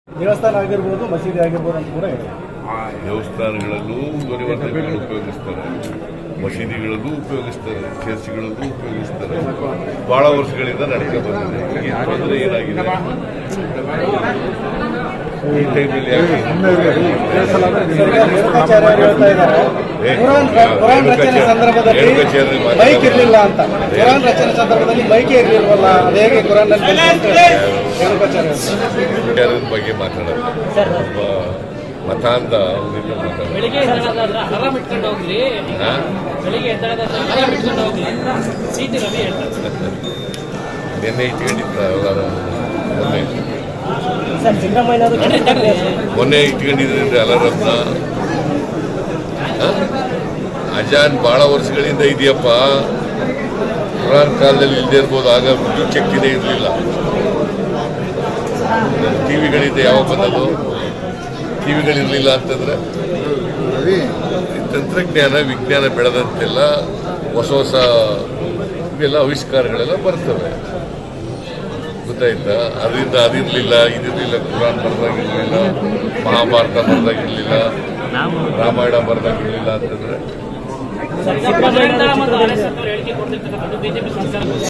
ದೇವಸ್ಥಾನ ಆಗಿರ್ಬೋದು ಮಸೀದಿ ಆಗಿರ್ಬೋದು ಅಂತ ಕೂಡ ಹೇಳಿ ದೇವಸ್ಥಾನಗಳಲ್ಲೂ ಧ್ವನಿವರ್ಧಕಗಳು ಉಪಯೋಗಿಸ್ತಾರೆ ಮಸೀದಿಗಳಲ್ಲೂ ಉಪಯೋಗಿಸ್ತಾರೆ ಚರ್ಚ್ಗಳಲ್ಲೂ ಉಪಯೋಗಿಸ್ತಾರೆ ಬಹಳ ವರ್ಷಗಳಿಂದ ನಡ್ಕೊಂಡು ಬಂದಿದೆ ಈಗ ಏನ್ ತೊಂದರೆ ಏನಾಗಿದೆ ಈ ಟೈಮಲ್ಲಿ ಯಾಕೆ ರೇಣುಕಾಚಾರ್ಯ ಅವರು ಹೇಳ್ತಾ ಇದ್ದಾರೆ ಏ, ಕುರಾನ್ ಕುರಾನ್ ರಚನೆ ಸಂದರ್ಭದಲ್ಲಿ ರೇಣುಕಾಚಾರ್ಯ ಮಾತಾಡೋದು. ಮೈಕ್ ಇರ್ಲಿಲ್ಲ ಅಂತ ಕುರಾನ್ ರಚನೆ ಸಂದರ್ಭದಲ್ಲಿ ಮೈಕ್ ಇರ್ಲಿಲ್ವಲ್ಲ ಅದೇ ಹೇಗೆ ಕುರಾನ್ ನಲ್ಲಿ ಬಂತು ಅಂತ ರೇಣುಕಾಚಾರ್ಯ ಅವರು. ವಿಚಾರದ ಬಗ್ಗೆ ಮಾತಾಡೋದು ಒಬ್ಬ ಮತಾಂಧ ಅವರಿಂದ ಮಾತಾಡೋದು ಬೆಳಿಗ್ಗೆ ಎದ್ದೇಳೋದಾದ್ರೆ ಅಲಾರಾಮ್ ಇಟ್ಕೊಂಡು ಹೋಗ್ಲಿ ಹಾ? ಬೆಳಿಗ್ಗೆ ಎದ್ದೇಳೋದಾದ್ರೆ ಅಲಾರಾಮ್ ಇಟ್ಕೊಂಡು ಹೋಗ್ಲಿ ಸಿ ಟಿ ರವಿ ಹೇಳ್ತಾರೆ ನಿನ್ನೆ ಇಟ್ಕೊಂಡಿದ್ದ ಎಲ್ಲಾರು ಮೊನ್ನೆ ಮೊನ್ನೆ ಇಟ್ಕೊಂಡಿದ್ರೆ ಅಲಾರಮ್ನ ಅಜಾನ್ ಬಹಳ ವರ್ಷಗಳಿಂದ ಇದೆಯಪ್ಪ ಕುರಾನ್ ಕಾಲದಲ್ಲಿ ಇಲ್ಲದೆ ಇರ್ಬೋದು ಆಗ ವಿದ್ಯುತ್ ಶಕ್ತಿನೇ ಇರಲಿಲ್ಲ ಟಿವಿಗಳಿಂದ ಯಾವಾಗ ಬಂದದು ಟಿವಿಗಳಿರಲಿಲ್ಲ ಅಂತಂದ್ರೆ ಈ ತಂತ್ರಜ್ಞಾನ ವಿಜ್ಞಾನ ಬೆಳೆದಂತೆಲ್ಲ ಹೊಸ ಹೊಸ ಇವೆಲ್ಲ ಆವಿಷ್ಕಾರಗಳೆಲ್ಲ ಬರ್ತವೆ ಗೊತ್ತಾಯ್ತಾ ಅದರಿಂದ ಅದಿರಲಿಲ್ಲ ಇದಿರಲಿಲ್ಲ ಕುರಾನ್ ಬರ್ದಾಗಿರ್ಲಿಲ್ಲ ಮಹಾಭಾರತ ಬರ್ದಾಗಿರ್ಲಿಲ್ಲ ರಾಮಾಯಣ ಬರ್ದಾಗಿರ್ಲಿಲ್ಲ ಅಂತಂದ್ರೆ ಸಿದ್ದರಾಮಯ್ಯ ಮತ್ತು ಆರ್ ಎಸ್ ಹೇಳಿಕೆ ಕೊಡ್ತಿರ್ತಕ್ಕಂಥದ್ದು ಬಿಜೆಪಿ ಸರ್ಕಾರ